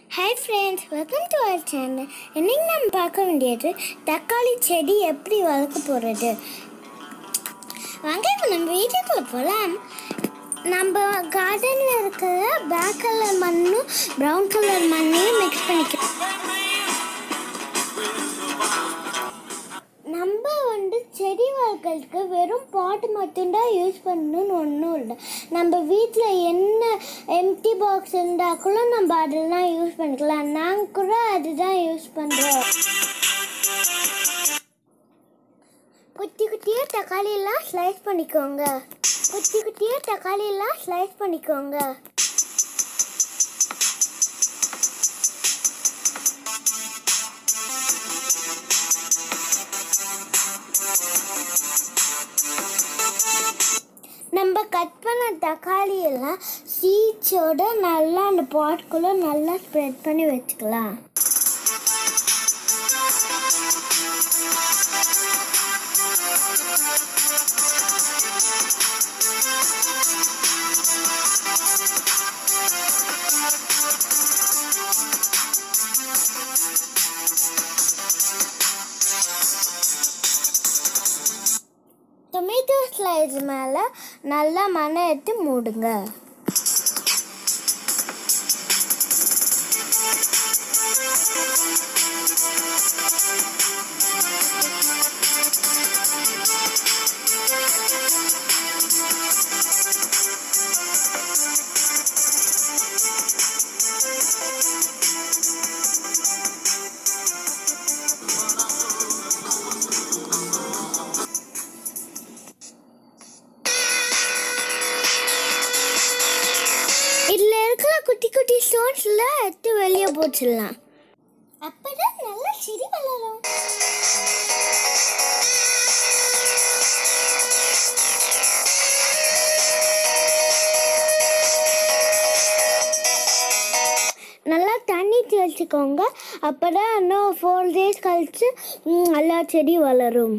hi friends welcome to our channel இன்னைக்கு நம்ம பார்க்க வேண்டியது தக்காளி செடி எப்படி வளர்க்க போகிறது வாங்க இப்போ நம்ம வீட்டுக்கு போகலாம் நம்ம கார்டனில் இருக்கிற பிளாக் கலர் மண்ணும் ப்ரௌன் கலர் மண்ணையும் மிக்ஸ் பண்ணிக்கலாம் நம்ம வந்து செடி வளர்க்கறதுக்கு வெறும் பாட் மட்டும்தான் யூஸ் பண்ணணும்னு ஒன்றும் இல்லை நம்ம வீட்டில் என்ன எம்டி பாக்ஸ் இருந்தால் கூட நம்ம அதெல்லாம் யூஸ் பண்ணிக்கலாம் நாங்கள் கூட அதுதான் யூஸ் பண்ணுறோம் குட்டி குட்டியாக தக்காளியெல்லாம் ஸ்லைஸ் பண்ணிக்கோங்க குட்டி குட்டியாக தக்காளியெல்லாம் ஸ்லைஸ் பண்ணிக்கோங்க நம்ம கட் பண்ண தக்காளி எல்லாம் சீட்ஸோட நல்லா அந்த பாட்குள்ளே நல்லா ஸ்ப்ரெட் பண்ணி வச்சுக்கலாம் டொமேட்டோ ஸ்லைஸ் மேலே நல்லா மண்ணை எடுத்து மூடுங்க இதில் இருக்கிற குட்டி குட்டி ஸ்டோன்ஸ்ல எடுத்து வெளியே போட்டுடலாம் அப்பதான் நல்லா செடி வளரும் நல்லா தண்ணி தெளிச்சுக்கோங்க அப்பதான் இன்னும் ஃபோர் டேஸ் கழிச்சு ம், நல்லா செடி வளரும்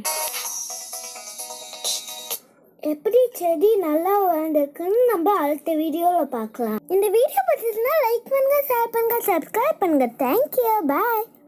எப்படி செடி நல்லா வளர்ந்துருக்குன்னு நம்ம அடுத்த வீடியோவில் பார்க்கலாம் இந்த வீடியோ பிடிச்சதுன்னா லைக் பண்ணுங்க ஷேர் பண்ணுங்க சப்ஸ்கிரைப் பண்ணுங்க தேங்க்யூ பாய்